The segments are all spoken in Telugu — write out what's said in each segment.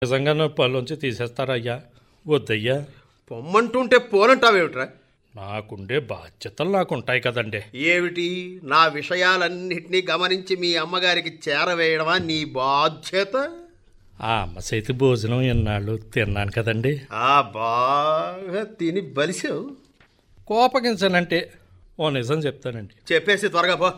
నిజంగా నా పళ్ళొంచి తీసేస్తారయ్యా వద్దయ్యా పొమ్మంటుంటే పోనంటావేమిట్రా నాకుండే బాధ్యతలు నాకు ఉంటాయి కదండి ఏమిటి నా విషయాలన్నిటినీ గమనించి మీ అమ్మగారికి చేరవేయడమా నీ బాధ్యత ఆ అమ్మ చేతి భోజనం ఎన్నాళ్ళు తిన్నాను కదండి ఆ బాగా తిని బలిసావు కోపగించనంటే ఓ నిజం చెప్తానండి చెప్పేసి త్వరగా పో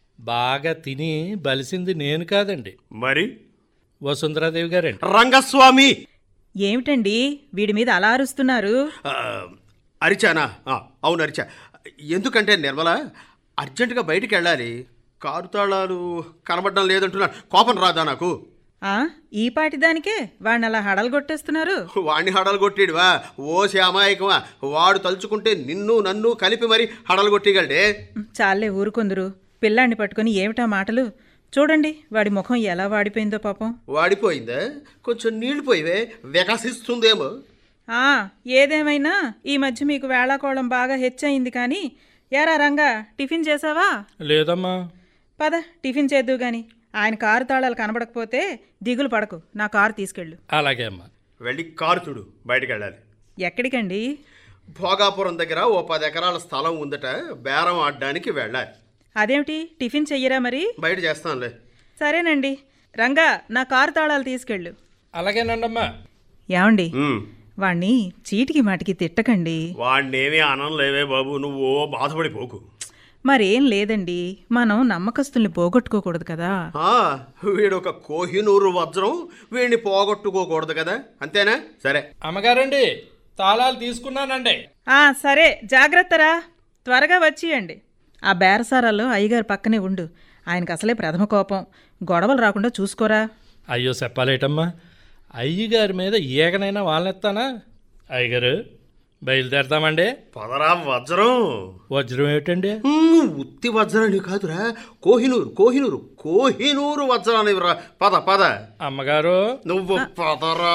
బాగా తిని బలిసింది నేను కాదండి మరి వసుంధరాదేవి గారండి రంగస్వామి ఏమిటండి వీడి మీద అలా అరుస్తున్నారు ఆ, అరిచానా ఆ, అవును అరిచా ఎందుకంటే నిర్మల అర్జెంటుగా బయటికి వెళ్ళాలి కారు తాళాలు కనబడడం లేదంటున్నాను కోపం రాదా నాకు ఆ ఈ పాటి దానికే వాడిని అలా హడలగొట్టేస్తున్నారు వాణ్ణి హడలు కొట్టిడువా ఓ శ్యామాయకమా వాడు తలుచుకుంటే నిన్ను నన్ను కలిపి మరి హడలు కొట్టిగలడే చాలే ఊరుకొందురు పిల్లాన్ని పట్టుకొని ఏమిటా మాటలు చూడండి వాడి ముఖం ఎలా వాడిపోయిందో పాపం వాడిపోయిందా కొంచెం నీళ్లు పోయివే వికసిస్తుందేమో ఆ ఏదేమైనా ఈ మధ్య మీకు వేళాకోళం బాగా హెచ్చయింది కానీ ఏరా రంగా టిఫిన్ చేసావా లేదమ్మా పద టిఫిన్ చేద్దు గాని ఆయన కారు తాళాలు కనబడకపోతే దిగులు పడకు నా కారు తీసుకెళ్ళు అలాగే అమ్మా వెళ్ళి కారు చూడు బయటికి వెళ్ళాలి ఎక్కడికండి భోగాపురం దగ్గర ఓ పది ఎకరాల స్థలం ఉందట బేరం ఆడడానికి వెళ్ళాలి అదేమిటి టిఫిన్ చెయ్యరా మరి బయట చేస్తానులే సరేనండి రంగా నా కారు తాళాలు తీసుకెళ్ళు అలాగేనండమ్మా ఏమండి ఉమ్. వాణ్ణి చీటికి మాటికి తిట్టకండి వాణ్ణేమీ అనం లేవే బాబు నువ్వు బాధపడిపోకు మరేం లేదండి మనం నమ్మకస్తుల్ని పోగొట్టుకోకూడదు కదా ఆ, వీడొక కోహినూరు వజ్రం వీడిని పోగొట్టుకోకూడదు కదా అంతేనా సరే అమ్మగారండి తాళాలు తీసుకున్నానండి ఆ సరే జాగ్రత్తరా త్వరగా వచ్చియండి ఆ బేరసారాల్లో అయ్యగారు పక్కనే ఉండు ఆయనకు అసలే ప్రథమ కోపం గొడవలు రాకుండా చూసుకోరా అయ్యో చెప్పాలేటమ్మా అయ్యగారి మీద ఈగనైనా వాళ్ళెత్తానా అయ్యగారు బయలుదేరతామండి పదరా వజ్రం వజ్రం ఏమిటండి ఉమ్, ఉత్తి వజ్రాన్ని కాదురా కోహినూరు కోహినూరు కోహినూరు వజ్రాన్ని రా పద పద అమ్మగారు నువ్వు పదరా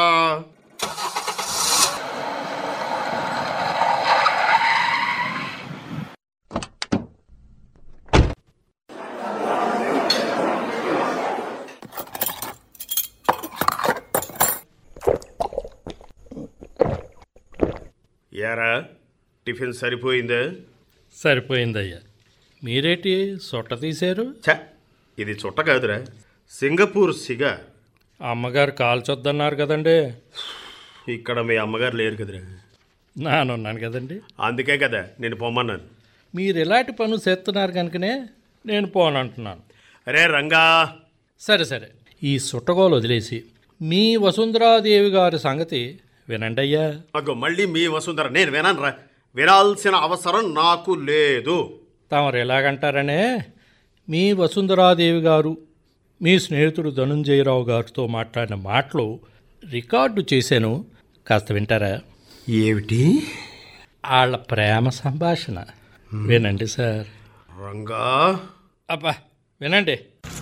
యారా టిఫిన్ సరిపోయిందా సరిపోయిందయ్యా మీరేటి సొట్ట తీశారు ఛ ఇది చుట్ట కాదురా సింగపూర్ సిగా అమ్మగారు కాల్చొద్దన్నారు కదండి ఇక్కడ మీ అమ్మగారు లేరు కదరా నానున్నాను కదండి అందుకే కదా నేను పొమ్మన్నాను మీరు ఎలాంటి పనులు చేస్తున్నారు కనుకనే నేను పోనంటున్నాను అరే రంగా సరే సరే ఈ సుట్టగోలు వదిలేసి మీ వసుంధరాదేవి గారి సంగతి వినండి అయ్యా అగ్గో మళ్ళీ మీ వసుంధర నేను విననురా వినాల్సిన అవసరం నాకు లేదు తమరు ఎలాగంటారనే మీ వసుంధరాదేవి గారు మీ స్నేహితుడు ధనుంజయరావు గారితో మాట్లాడిన మాటలు రికార్డు చేశాను కాస్త వింటారా ఏమిటి వాళ్ళ ప్రేమ సంభాషణ వినండి సార్ రంగా అబ్బా వినండి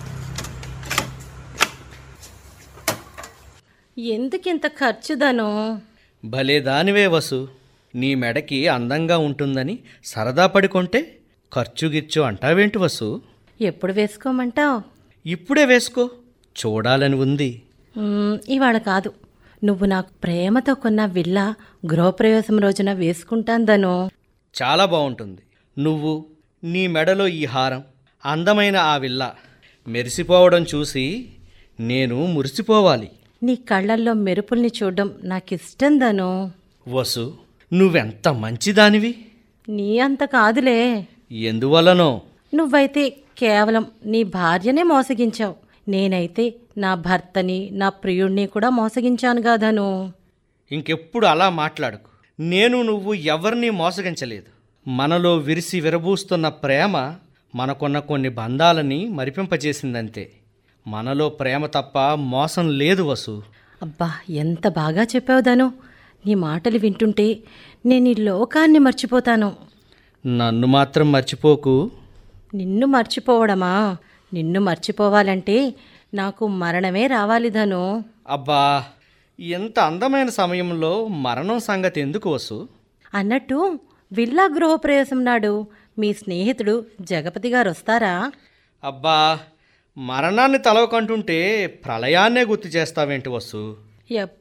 ఎందుకింత ఖర్చుదను భలే దానివే వసు నీ మెడకి అందంగా ఉంటుందని సరదా పడుకుంటే ఖర్చు గిచ్చు అంటావేంటి వసు ఎప్పుడు వేసుకోమంటావు ఇప్పుడే వేసుకో చూడాలని ఉంది ఇవాళ కాదు నువ్వు నాకు ప్రేమతో కొన్న విల్లా గృహప్రవేశం రోజున వేసుకుంటాందను చాలా బాగుంటుంది నువ్వు నీ మెడలో ఈ హారం అందమైన ఆ విల్ల మెరిసిపోవడం చూసి నేను మురిసిపోవాలి నీ కళ్ళల్లో మెరుపుల్ని చూడడం నాకిష్టం దను వసు నువ్వెంత మంచిదానివి నీ అంత కాదులే ఎందువల్లనో నువ్వైతే కేవలం నీ భార్యనే మోసగించావు నేనైతే నా భర్తని నా ప్రియుణ్ణి కూడా మోసగించాను కాదను ఇంకెప్పుడు అలా మాట్లాడకు నేను నువ్వు ఎవరిని మోసగించలేదు మనలో విరిసి విరబూస్తున్న ప్రేమ మనకున్న కొన్ని బంధాలని మరిపింపజేసిందంతే మనలో ప్రేమ తప్ప మోసం లేదు వసు అబ్బా ఎంత బాగా చెప్పావు దను నీ మాటలు వింటుంటే నేను ఈ లోకాన్ని మర్చిపోతాను నన్ను మాత్రం మర్చిపోకు నిన్ను మర్చిపోవడమా నిన్ను మర్చిపోవాలంటే నాకు మరణమే రావాలి ధను అబ్బా ఎంత అందమైన సమయంలో మరణం సంగతి ఎందుకు వసు అన్నట్టు విల్లా గృహప్రవేశం నాడు మీ స్నేహితుడు జగపతి గారు వస్తారా అబ్బా మరణాన్ని తలవకంటుంటే ప్రళయాన్నే గుర్తు చేస్తావేంటి వసు ఎప్